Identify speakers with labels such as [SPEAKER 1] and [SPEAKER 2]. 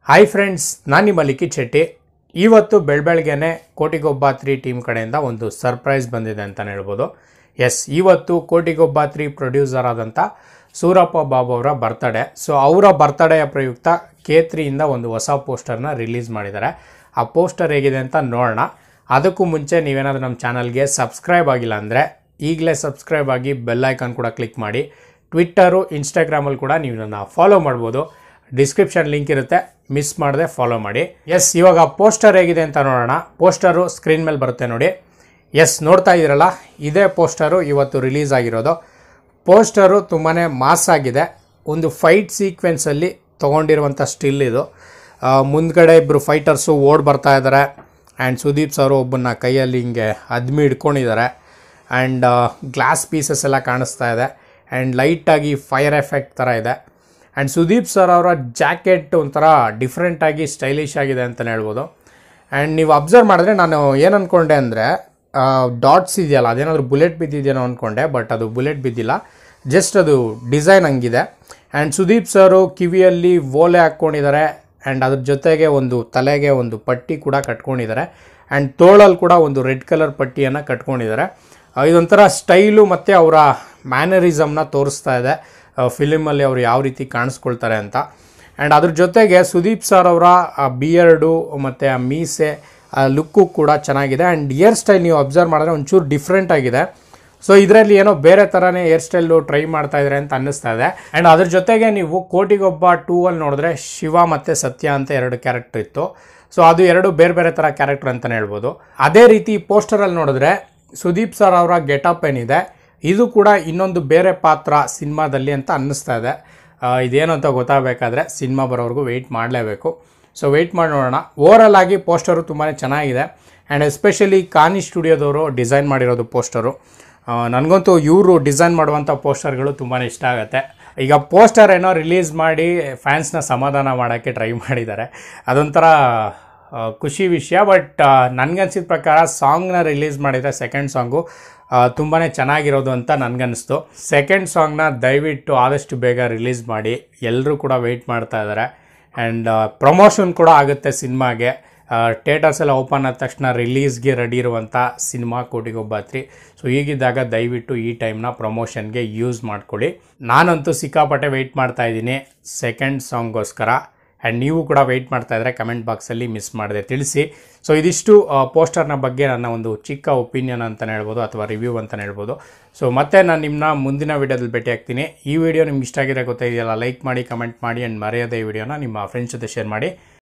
[SPEAKER 1] hi friends ನಾನು ನಿಮ್ಮ ಲಿಖಿತ್ ಶೆಟ್ಟಿ ಇವತ್ತು ಬೆಳಬೆಳಗ್ಗೆನೆ ಕೋಟಿಗೊಬ್ಬ ತ್ರೀ ಟೀಮ್ ಕಡೆಯಿಂದ ಒಂದು ಸರ್ಪ್ರೈಸ್ ಬಂದಿದೆ ಅಂತಲೇ ಹೇಳ್ಬೋದು ಎಸ್ ಇವತ್ತು ಕೋಟಿಗೊಬ್ಬ ತ್ರೀ ಪ್ರೊಡ್ಯೂಸರ್ ಆದಂಥ ಸೂರಪ್ಪ ಬಾಬು ಅವರ ಬರ್ತಡೇ ಸೊ ಅವರ ಬರ್ತಡೆಯ ಪ್ರಯುಕ್ತ ಕೆ ತ್ರೀಯಿಂದ ಒಂದು ಹೊಸ ಪೋಸ್ಟರ್ನ ರಿಲೀಸ್ ಮಾಡಿದ್ದಾರೆ ಆ ಪೋಸ್ಟರ್ ಹೇಗಿದೆ ಅಂತ ನೋಡೋಣ ಅದಕ್ಕೂ ಮುಂಚೆ ನೀವೇನಾದರೂ ನಮ್ಮ ಚಾನಲ್ಗೆ ಸಬ್ಸ್ಕ್ರೈಬ್ ಆಗಿಲ್ಲ ಅಂದರೆ ಈಗಲೇ ಸಬ್ಸ್ಕ್ರೈಬ್ ಆಗಿ ಬೆಲ್ ಐಕಾನ್ ಕೂಡ ಕ್ಲಿಕ್ ಮಾಡಿ ಟ್ವಿಟ್ಟರು ಇನ್ಸ್ಟಾಗ್ರಾಮಲ್ಲಿ ಕೂಡ ನೀವು ನನ್ನ ಫಾಲೋ ಮಾಡ್ಬೋದು ಡಿಸ್ಕ್ರಿಪ್ಷನ್ ಲಿಂಕ್ ಇರುತ್ತೆ ಮಿಸ್ ಮಾಡದೆ ಫಾಲೋ ಮಾಡಿ ಎಸ್ ಇವಾಗ ಪೋಸ್ಟರ್ ಹೇಗಿದೆ ಅಂತ ನೋಡೋಣ ಪೋಸ್ಟರು ಸ್ಕ್ರೀನ್ ಮೇಲೆ ಬರುತ್ತೆ ನೋಡಿ ಎಸ್ ನೋಡ್ತಾ ಇದ್ದೀರಲ್ಲ ಇದೇ ಪೋಸ್ಟರು ಇವತ್ತು ರಿಲೀಸ್ ಆಗಿರೋದು ಪೋಸ್ಟರು ತುಂಬಾ ಮಾಸ್ ಆಗಿದೆ ಒಂದು ಫೈಟ್ ಸೀಕ್ವೆನ್ಸಲ್ಲಿ ತೊಗೊಂಡಿರುವಂಥ ಸ್ಟಿಲ್ ಇದು ಆ, ಮುಂದ್ಗಡೆ ಇಬ್ಬರು ಫೈಟರ್ಸು ಓಡ್ ಬರ್ತಾ ಇದ್ದಾರೆ ಆ್ಯಂಡ್ ಸುದೀಪ್ ಸರ್ ಒಬ್ಬನ್ನ ಕೈಯಲ್ಲಿ ಹಿಂಗೆ ಅದ್ಮಿ ಹಿಡ್ಕೊಂಡಿದ್ದಾರೆ ಆ್ಯಂಡ್ ಗ್ಲಾಸ್ ಪೀಸಸ್ ಎಲ್ಲ ಕಾಣಿಸ್ತಾ ಇದೆ ಆ್ಯಂಡ್ ಲೈಟಾಗಿ ಫೈರ್ ಎಫೆಕ್ಟ್ ಥರ ಇದೆ ಆ್ಯಂಡ್ ಸುದೀಪ್ ಸರ್ ಅವರ ಜಾಕೆಟ್ ಒಂಥರ ಡಿಫ್ರೆಂಟಾಗಿ ಸ್ಟೈಲಿಶ್ ಆಗಿದೆ ಅಂತಲೇ ಹೇಳ್ಬೋದು ಆ್ಯಂಡ್ ನೀವು ಅಬ್ಸರ್ವ್ ಮಾಡಿದ್ರೆ ನಾನು ಏನು ಅಂದ್ಕೊಂಡೆ ಅಂದರೆ ಡಾಟ್ಸ್ ಇದೆಯಲ್ಲ ಅದೇನಾದರೂ ಬುಲೆಟ್ ಬಿದ್ದಿದೆಯೋ ಅಂದ್ಕೊಂಡೆ ಬಟ್ ಅದು ಬುಲೆಟ್ ಬಿದ್ದಿಲ್ಲ ಜಸ್ಟ್ ಅದು ಡಿಸೈನ್ ಹಂಗಿದೆ ಆ್ಯಂಡ್ ಸುದೀಪ್ ಸರು ಕಿವಿಯಲ್ಲಿ ಓಲೆ ಹಾಕ್ಕೊಂಡಿದ್ದಾರೆ ಆ್ಯಂಡ್ ಅದ್ರ ಜೊತೆಗೆ ಒಂದು ತಲೆಗೆ ಒಂದು ಪಟ್ಟಿ ಕೂಡ ಕಟ್ಕೊಂಡಿದ್ದಾರೆ ಆ್ಯಂಡ್ ತೋಳಲ್ಲಿ ಕೂಡ ಒಂದು ರೆಡ್ ಕಲರ್ ಪಟ್ಟಿಯನ್ನು ಕಟ್ಕೊಂಡಿದ್ದಾರೆ ಆ, ಇದೊಂಥರ ಸ್ಟೈಲು ಮತ್ತು ಅವರ ಮ್ಯಾನರಿಸಮ್ನ ತೋರಿಸ್ತಾ ಇದೆ ಫಿಲಿಮಲ್ಲಿ ಅವರು ಯಾವ ರೀತಿ ಕಾಣಿಸ್ಕೊಳ್ತಾರೆ ಅಂತ ಆ್ಯಂಡ್ ಅದ್ರ ಜೊತೆಗೆ ಸುದೀಪ್ ಸರ್ ಅವರ ಆ ಬಿಯರ್ಡು ಮತ್ತು ಆ ಮೀಸೆ ಆ ಲುಕ್ಕು ಕೂಡ ಚೆನ್ನಾಗಿದೆ ಆ್ಯಂಡ್ ಹೇರ್ ಸ್ಟೈಲ್ ನೀವು ಅಬ್ಸರ್ವ್ ಮಾಡಿದ್ರೆ ಒಂಚೂರು ಡಿಫ್ರೆಂಟ್ ಆಗಿದೆ ಸೊ ಇದರಲ್ಲಿ ಏನೋ ಬೇರೆ ಥರನೇ ಹೇರ್ ಸ್ಟೈಲು ಟ್ರೈ ಮಾಡ್ತಾ ಇದ್ದಾರೆ ಅಂತ ಅನ್ನಿಸ್ತಾ ಇದೆ ಆ್ಯಂಡ್ ಅದ್ರ ಜೊತೆಗೆ ನೀವು ಕೋಟಿಗೊಬ್ಬ ಟೂ ಅಲ್ಲಿ ನೋಡಿದ್ರೆ ಶಿವ ಮತ್ತು ಸತ್ಯ ಅಂತ ಎರಡು ಕ್ಯಾರೆಕ್ಟರ್ ಇತ್ತು ಸೊ ಅದು ಎರಡು ಬೇರೆ ಬೇರೆ ಥರ ಕ್ಯಾರೆಕ್ಟರ್ ಅಂತಲೇ ಹೇಳ್ಬೋದು ಅದೇ ರೀತಿ ಪೋಸ್ಟರಲ್ಲಿ ನೋಡಿದ್ರೆ ಸುದೀಪ್ ಸರ್ ಅವರ ಗೆಟಪ್ ಏನಿದೆ ಇದು ಕೂಡ ಇನ್ನೊಂದು ಬೇರೆ ಪಾತ್ರ ಸಿನಿಮಾದಲ್ಲಿ ಅಂತ ಅನ್ನಿಸ್ತಾ ಇದೆ ಆ, ಇದೇನು ಅಂತ ಗೊತ್ತಾಗಬೇಕಾದ್ರೆ ಸಿನಿಮಾ ಬರೋವರೆಗೂ ವೆಯ್ಟ್ ಮಾಡಲೇಬೇಕು ಸೊ ವೆಯ್ಟ್ ಮಾಡಿ ನೋಡೋಣ ಓವರಲ್ ಆಗಿ ಪೋಸ್ಟರು ತುಂಬಾ ಚೆನ್ನಾಗಿದೆ ಆ್ಯಂಡ್ ಎಸ್ಪೆಷಲಿ ಕಾನಿ ಸ್ಟುಡಿಯೋದವರು ಡಿಸೈನ್ ಮಾಡಿರೋದು ಪೋಸ್ಟರು ನನಗಂತೂ ಇವರು ಡಿಸೈನ್ ಮಾಡುವಂಥ ಪೋಸ್ಟರ್ಗಳು ತುಂಬಾ ಇಷ್ಟ ಆಗುತ್ತೆ ಈಗ ಪೋಸ್ಟರ್ ಏನೋ ರಿಲೀಸ್ ಮಾಡಿ ಫ್ಯಾನ್ಸ್ನ ಸಮಾಧಾನ ಮಾಡೋಕ್ಕೆ ಟ್ರೈ ಮಾಡಿದ್ದಾರೆ ಅದೊಂಥರ ಆ, ಖುಷಿ ವಿಷಯ ಬಟ್ ನನಗನ್ಸಿದ ಪ್ರಕಾರ ಸಾಂಗ್ನ ರಿಲೀಸ್ ಮಾಡಿದರೆ ಸೆಕೆಂಡ್ ಸಾಂಗು ತುಂಬಾ ಚೆನ್ನಾಗಿರೋದು ಅಂತ ನನಗನ್ನಿಸ್ತು ಸೆಕೆಂಡ್ ಸಾಂಗ್ನ ದಯವಿಟ್ಟು ಆದಷ್ಟು ಬೇಗ ರಿಲೀಸ್ ಮಾಡಿ ಎಲ್ಲರೂ ಕೂಡ ವೆಯ್ಟ್ ಮಾಡ್ತಾ ಇದ್ದಾರೆ ಆ್ಯಂಡ್ ಪ್ರಮೋಷನ್ ಕೂಡ ಆಗುತ್ತೆ ಸಿನಿಮಾಗೆ ಥಿಯೇಟರ್ಸ್ ಎಲ್ಲ ಓಪನ್ ಆದ ತಕ್ಷಣ ರಿಲೀಸ್ಗೆ ರೆಡಿ ಇರುವಂಥ ಸಿನಿಮಾ ಕೋಟಿಗೊಬ್ಬಾತ್ರಿ ಸೊ ಹೀಗಿದ್ದಾಗ ದಯವಿಟ್ಟು ಈ ಟೈಮ್ನ ಪ್ರಮೋಷನ್ಗೆ ಯೂಸ್ ಮಾಡ್ಕೊಳ್ಳಿ ನಾನಂತೂ ಸಿಕ್ಕಾಪಟ್ಟೆ ವೆಯ್ಟ್ ಮಾಡ್ತಾ ಇದ್ದೀನಿ ಸೆಕೆಂಡ್ ಸಾಂಗ್ಗೋಸ್ಕರ ಆ್ಯಂಡ್ ನೀವು ಕೂಡ ವೆಯ್ಟ್ ಮಾಡ್ತಾ ಇದ್ದರೆ ಕಮೆಂಟ್ ಬಾಕ್ಸಲ್ಲಿ ಮಿಸ್ ಮಾಡದೆ ತಿಳಿಸಿ ಸೊ ಇದಿಷ್ಟು ಪೋಸ್ಟರ್ನ ಬಗ್ಗೆ ನನ್ನ ಒಂದು ಚಿಕ್ಕ ಒಪಿನಿಯನ್ ಅಂತಲೇ ಹೇಳ್ಬೋದು ಅಥವಾ ರಿವ್ಯೂ ಅಂತಲೇ ಹೇಳ್ಬೋದು ಸೊ ಮತ್ತೆ ನಾನು ನಿಮ್ಮನ್ನ ಮುಂದಿನ ವೀಡಿಯೋದಲ್ಲಿ ಭೇಟಿ ಆಗ್ತೀನಿ ಈ ವಿಡಿಯೋ ನಿಮ್ಗೆ ಇಷ್ಟ ಆಗಿದೆ ಗೊತ್ತಾಗಿದೆಯಲ್ಲ ಲೈಕ್ ಮಾಡಿ ಕಮೆಂಟ್ ಮಾಡಿ ಆ್ಯಂಡ್ ಮರೆಯದೆ ಈ ವಿಡಿಯೋನ ನಿಮ್ಮ ಫ್ರೆಂಡ್ಸ್ ಜೊತೆ ಶೇರ್ ಮಾಡಿ